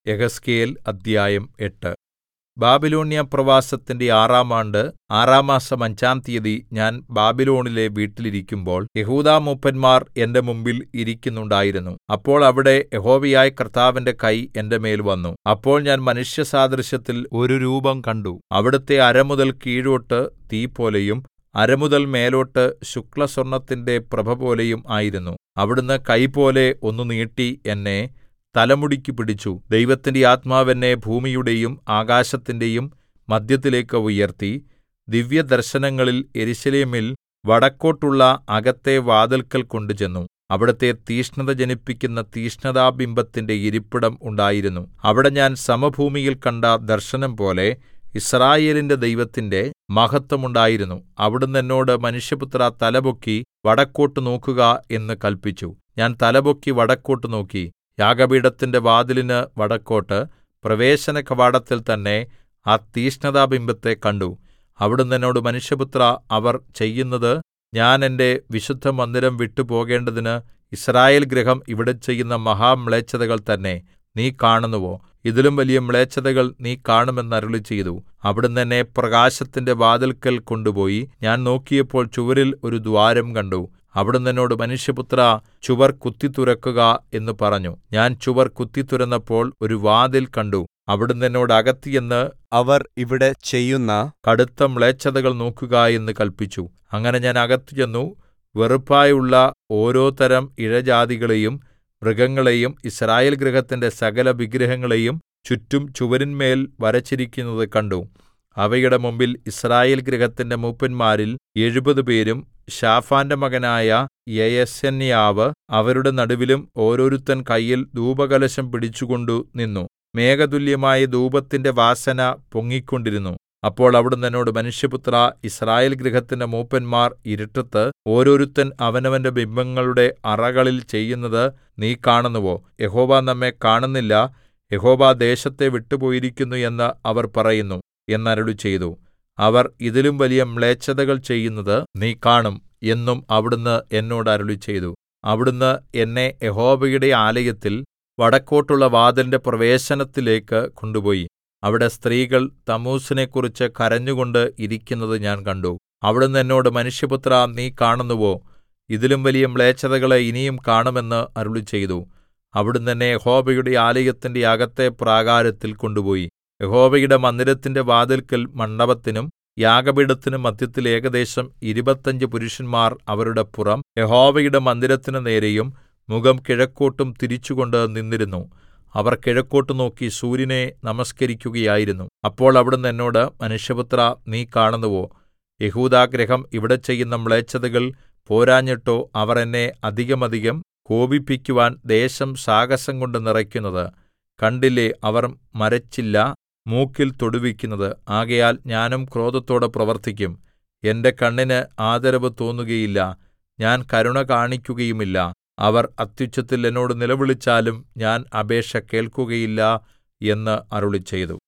യെഹെസ്കേൽ അദ്ധ്യായം എട്ട് ബാബിലോന്യ പ്രവാസത്തിന്റെ ആറാം ആണ്ട് ആറാം മാസം അഞ്ചാം തീയതി ഞാൻ ബാബിലോണിലെ വീട്ടിൽ ഇരിക്കുമ്പോൾ യെഹൂദാമൂപ്പന്മാർ എന്റെ മുമ്പിൽ ഇരിക്കുന്നുണ്ടായിരുന്നു അപ്പോൾ അവിടെ യഹോവയായ കർത്താവിന്റെ കൈ എന്റെ മേൽ വന്നു അപ്പോൾ ഞാൻ മനുഷ്യസാദൃശ്യത്തിൽ ഒരു രൂപം കണ്ടു അവിടുത്തെ അരമുതൽ കീഴോട്ട് തീപോലെയും അരമുതൽ മേലോട്ട് ശുക്ലസ്വർണ്ണത്തിന്റെ പ്രഭപോലെയും ആയിരുന്നു അവിടുന്ന് കൈപോലെ ഒന്ന് നീട്ടി എന്നെ തലമുടിക്ക് പിടിച്ചു ദൈവത്തിന്റെ ആത്മാവ് എന്നെ ഭൂമിയുടെയും ആകാശത്തിന്റെയും മദ്ധ്യത്തിലേക്ക് ഉയർത്തി ദിവ്യദർശനങ്ങളിൽ യെരൂശലേമിൽ വടക്കോട്ടുള്ള അകത്തെ വാതിൽക്കൽ കൊണ്ടുചെന്നു അവിടുത്തെ തീക്ഷ്ണത ജനിപ്പിക്കുന്ന തീക്ഷ്ണതാബിംബത്തിന്റെ ഇരിപ്പിടം ഉണ്ടായിരുന്നു അവിടെ ഞാൻ സമഭൂമിയിൽ കണ്ട ദർശനംപോലെ യിസ്രായേലിന്റെ ദൈവത്തിന്റെ മഹത്വം ഉണ്ടായിരുന്നു അവിടുന്ന് എന്നോട് മനുഷ്യപുത്രാ തലപൊക്കി വടക്കോട്ട് നോക്കുക എന്ന് കല്പിച്ചു ഞാൻ തലപൊക്കി വടക്കോട്ട് നോക്കി യാഗപീഠത്തിന്റെ വാതിലിന് വടക്കോട്ട് പ്രവേശനകവാടത്തിൽ തന്നെ ആ തീക്ഷ്ണതാബിംബത്തെ കണ്ടു അവിടുന്ന് എന്നോട് മനുഷ്യപുത്രാ അവർ ചെയ്യുന്നത് ഞാൻ എന്റെ വിശുദ്ധമന്ദിരം വിട്ടുപോകേണ്ടതിന് യിസ്രായേൽ ഗൃഹം ഇവിടെ ചെയ്യുന്ന മഹാമ്ലേച്ഛതകൾ തന്നെ നീ കാണുന്നുവോ ഇതിലും വലിയ മ്ലേച്ഛതകൾ നീ കാണുമെന്ന് അരുളിച്ചെയ്തു അവിടുന്ന് എന്നെ പ്രകാശത്തിന്റെ വാതിൽക്കൽ കൊണ്ടുപോയി ഞാൻ നോക്കിയപ്പോൾ ചുവരിൽ ഒരു ദ്വാരം കണ്ടു അവിടുന്ന് എന്നോട് മനുഷ്യപുത്രാ ചുവർ കുത്തിത്തുരക്കുക എന്ന് പറഞ്ഞു ഞാൻ ചുവർ കുത്തിത്തുരന്നപ്പോൾ ഒരു വാതിൽ കണ്ടു അവിടുന്ന് എന്നോട് അകത്ത് ചെന്ന് അവർ ഇവിടെ ചെയ്യുന്ന കടുത്ത മ്ലേച്ഛതകൾ നോക്കുക എന്ന് കല്പിച്ചു അങ്ങനെ ഞാൻ അകത്ത് ചെന്നു വെറുപ്പായുള്ള ഓരോ തരം ഇഴജാതികളെയും മൃഗങ്ങളെയും യിസ്രായേൽ ഗൃഹത്തിന്റെ സകല വിഗ്രഹങ്ങളെയും ചുറ്റും ചുവരിന്മേൽ വരച്ചിരിക്കുന്നത് കണ്ടു അവയുടെ മുമ്പിൽ യിസ്രായേൽ ഗൃഹത്തിന്റെ മൂപ്പന്മാരിൽ എഴുപത് പേരും ശാഫാന്റെ മകനായ യയസന്യാവ് അവരുടെ നടുവിലും ഓരോരുത്തൻ കയ്യിൽ ധൂപകലശം പിടിച്ചുകൊണ്ടു നിന്നു മേഘതുല്യമായ ധൂപത്തിന്റെ വാസന പൊങ്ങിക്കൊണ്ടിരുന്നു അപ്പോൾ അവിടുന്ന് എന്നോട് മനുഷ്യപുത്രാ യിസ്രായേൽ ഗൃഹത്തിന്റെ മൂപ്പന്മാർ ഇരുട്ടത്ത് ഓരോരുത്തൻ അവനവന്റെ ബിംബങ്ങളുടെ അറകളിൽ ചെയ്യുന്നത് നീ കാണുന്നുവോ യഹോവ നമ്മെ കാണുന്നില്ല യഹോവ ദേശത്തെ വിട്ടുപോയിരിക്കുന്നു എന്ന് അവർ പറയുന്നു എന്നരുളിച്ചെയ്തു അവർ ഇതിലും വലിയ മ്ലേച്ഛതകൾ ചെയ്യുന്നത് നീ കാണും എന്നും അവിടുന്ന് എന്നോട് അരുളിച്ചെയ്തു അവിടുന്ന് എന്നെ യഹോവയുടെ ആലയത്തിൽ വടക്കോട്ടുള്ള വാതിലിന്റെ പ്രവേശനത്തിലേക്ക് കൊണ്ടുപോയി അവിടെ സ്ത്രീകൾ തമ്മൂസിനെക്കുറിച്ച് കരഞ്ഞുകൊണ്ട് ഇരിക്കുന്നത് ഞാൻ കണ്ടു അവിടുന്ന് എന്നോട് മനുഷ്യപുത്രാ നീ കാണുന്നുവോ ഇതിലും വലിയ മ്ലേച്ഛതകളെ ഇനിയും കാണുമെന്ന് അരുളിച്ചെയ്തു അവിടുന്ന് എന്നെ യഹോവയുടെ ആലയത്തിന്റെ അകത്തെ പ്രാകാരത്തിൽ കൊണ്ടുപോയി യഹോവയുടെ മന്ദിരത്തിന്റെ വാതിൽക്കൽ മണ്ഡപത്തിനും യാഗപീഠത്തിനും മധ്യത്തിൽ ഏകദേശം ഇരുപത്തഞ്ച് പുരുഷന്മാർ അവരുടെ പുറം യഹോവയുടെ മന്ദിരത്തിനു നേരെയും മുഖം കിഴക്കോട്ടും തിരിച്ചുകൊണ്ട് നിന്നിരുന്നു അവർ കിഴക്കോട്ട് നോക്കി സൂര്യനെ നമസ്കരിക്കുകയായിരുന്നു അപ്പോൾ അവിടുന്ന് എന്നോട് മനുഷ്യപുത്രാ നീ കാണുന്നുവോ യഹൂദാഗൃഹം ഇവിടെ ചെയ്യുന്ന മ്ലേച്ഛതകൾ പോരാഞ്ഞിട്ടോ അവർ എന്നെ അധികമധികം കോപിപ്പിക്കുവാൻ ദേശം സാഹസം കൊണ്ട് നിറയ്ക്കുന്നത് കണ്ടില്ലേ അവർ മരച്ചില്ല മൂക്കിൽ തൊടുവിക്കുന്നത് ആകയാൽ ഞാനും ക്രോധത്തോടെ പ്രവർത്തിക്കും എന്റെ കണ്ണിന് ആദരവ് തോന്നുകയില്ല ഞാൻ കരുണ കാണിക്കുകയുമില്ല അവർ അത്യുച്ചത്തിൽ എന്നോട് നിലവിളിച്ചാലും ഞാൻ അപേക്ഷ കേൾക്കുകയില്ല എന്ന് അരുളിച്ചെയ്തു